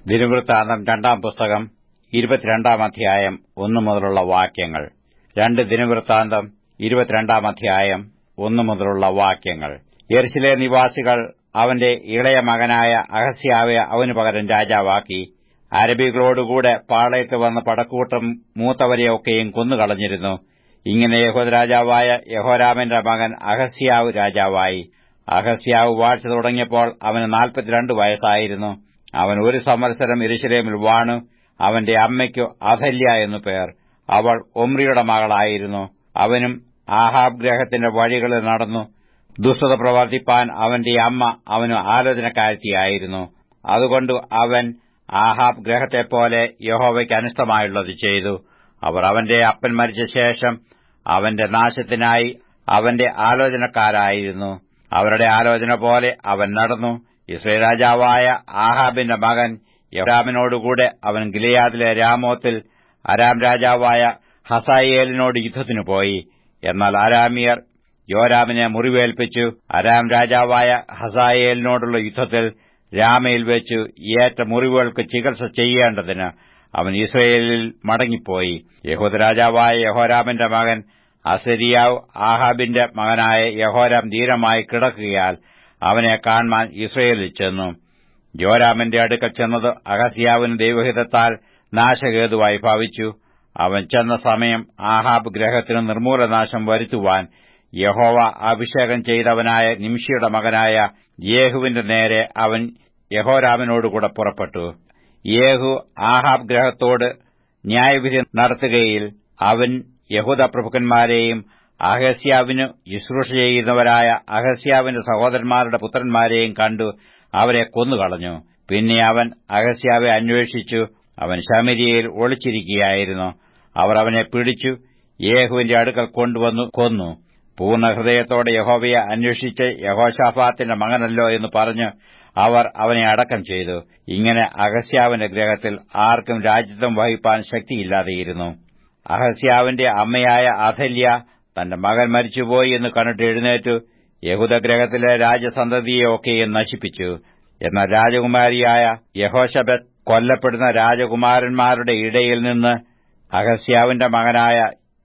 ദിനവൃത്താന്തം രണ്ടാം പുസ്തകം ഇരുപത്തിരണ്ടാം അധ്യായം ഒന്നു മുതലുള്ള വാക്യങ്ങൾ രണ്ട് ദിനവൃത്താന്തം ഇരുപത്തിരണ്ടാം അധ്യായം ഒന്നു മുതലുള്ള വാക്യങ്ങൾ യെർശിലെ നിവാസികൾ അവന്റെ ഇളയ മകനായ അഹസ്യാവെ അവനു പകരം രാജാവാക്കി അരബികളോടുകൂടെ പാളയത്ത് വന്ന പടക്കൂട്ടം മൂത്തവരെയൊക്കെയും കൊന്നുകളഞ്ഞിരുന്നു ഇങ്ങനെ യഹോദ രാജാവായ യഹോരാമന്റെ മകൻ അഹസ്യാവ് രാജാവായി അഹസ്യാവ് വാഴ്ച തുടങ്ങിയപ്പോൾ അവന് നാൽപ്പത്തിരണ്ട് വയസ്സായിരുന്നു അവൻ ഒരു സംവത്സരം ഇരിശിലേമിൽ വാണു അവന്റെ അമ്മയ്ക്കു അഥല്യ എന്നു പേർ അവൾ ഒമ്രിയുടെ മകളായിരുന്നു അവനും ആഹാബ് ഗ്രഹത്തിന്റെ വഴികളിൽ നടന്നു ദുഷ്ടത പ്രവർത്തിപ്പാൻ അവന്റെ അമ്മ അവന് ആലോചനക്കാരത്തിയായിരുന്നു അതുകൊണ്ട് അവൻ ആഹാബ് ഗ്രഹത്തെപ്പോലെ യഹോവയ്ക്ക് അനിഷ്ടമായുള്ളത് ചെയ്തു അവർ അവന്റെ അപ്പൻ മരിച്ച ശേഷം അവന്റെ നാശത്തിനായി അവന്റെ ആലോചനക്കാരായിരുന്നു അവരുടെ ആലോചന പോലെ അവൻ നടന്നു ഇസ്രയേൽ രാജാവായ ആഹാബിന്റെ മകൻ യോരാമിനോടുകൂടെ അവൻ ഗിലിയാദിലെ രാമോത്തിൽ അരാം രാജാവായ ഹസായേലിനോട് യുദ്ധത്തിനു പോയി എന്നാൽ അരാമിയർ യോരാമിനെ മുറിവേൽപ്പിച്ചു അരാം രാജാവായ ഹസായേലിനോടുള്ള യുദ്ധത്തിൽ രാമയിൽ വെച്ചു ഏറ്റ മുറിവുകൾക്ക് ചികിത്സ ചെയ്യേണ്ടതിന് അവൻ ഇസ്രയേലിൽ മടങ്ങിപ്പോയി യഹൂദ രാജാവായ യഹോരാമിന്റെ മകൻ അസരിയാവ് ആഹാബിന്റെ മകനായ യഹോരാം ധീരമായി കിടക്കുകയാൽ അവനെ കാണാൻ ഇസ്രയേലിൽ ചെന്നു യോരാമിന്റെ അടുക്കൽ ചെന്നത് അഹസ്യാവിന് ദൈവഹിതത്താൽ നാശഹേതുവായി ഭാവിച്ചു അവൻ ചെന്ന സമയം ആഹാബ് ഗ്രഹത്തിന് നിർമൂലനാശം വരുത്തുവാൻ യഹോവ അഭിഷേകം ചെയ്തവനായ നിംഷിയുടെ മകനായ യേഹുവിന്റെ നേരെ അവൻ യഹോരാമിനോടുകൂടെ പുറപ്പെട്ടു യേഹു ആഹാബ് ഗ്രഹത്തോട് ന്യായവിധി നടത്തുകയിൽ അവൻ യഹൂദ പ്രഭുക്കന്മാരെയും അഹസ്യാവിന് ശുശ്രൂഷ ചെയ്യുന്നവരായ അഹസ്യാവിന്റെ സഹോദരന്മാരുടെ പുത്രന്മാരെയും കണ്ടു അവരെ കൊന്നുകളഞ്ഞു പിന്നെ അവൻ അഹസ്യാവെ അന്വേഷിച്ചു അവൻ ശമരിയയിൽ ഒളിച്ചിരിക്കുകയായിരുന്നു അവർ അവനെ പിടിച്ചു യേഹുവിന്റെ അടുക്കൽ കൊണ്ടുവന്നു കൊന്നു പൂർണ്ണ ഹൃദയത്തോടെ യഹോവയെ അന്വേഷിച്ച് യഹോഷാഫാത്തിന്റെ മകനല്ലോ എന്ന് പറഞ്ഞ് അവർ അവനെ അടക്കം ചെയ്തു ഇങ്ങനെ അഹസ്യാവിന്റെ ഗ്രഹത്തിൽ ആർക്കും രാജ്യത്വം വഹിപ്പാൻ ശക്തിയില്ലാതെയിരുന്നു അഹസ്യാവിന്റെ അമ്മയായ അഥല്യ തന്റെ മകൻ മരിച്ചുപോയി എന്ന് കണ്ടിട്ട് എഴുന്നേറ്റു യഹൂദഗ്രഹത്തിലെ രാജസന്തതിയെയൊക്കെയും നശിപ്പിച്ചു എന്നാൽ രാജകുമാരിയായ യഹോഷബത്ത് കൊല്ലപ്പെടുന്ന രാജകുമാരന്മാരുടെ ഇടയിൽ നിന്ന് അഹസ്യാവിന്റെ മകനായ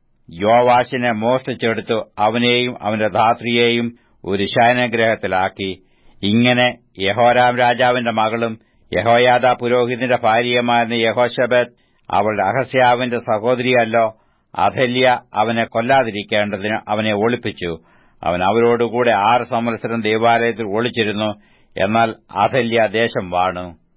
യോവാശിനെ മോഷ്ടിച്ചെടുത്തു അവനെയും അവന്റെ ധാത്രിയെയും ഒരു ശയനഗ്രഹത്തിലാക്കി ഇങ്ങനെ യഹോരാം രാജാവിന്റെ മകളും യഹോയാദ പുരോഹിതന്റെ ഭാര്യയുമായിരുന്ന യഹോഷബത്ത് അവൾ അഹസ്യാവിന്റെ സഹോദരിയല്ലോ അഥല്യ അവനെ കൊല്ലാതിരിക്കേണ്ടതിന് അവനെ ഒളിപ്പിച്ചു അവൻ അവരോടുകൂടെ ആറ് സംവത്സരം ദേവാലയത്തിൽ ഒളിച്ചിരുന്നു എന്നാൽ അഥല്യ ദേശം വാണു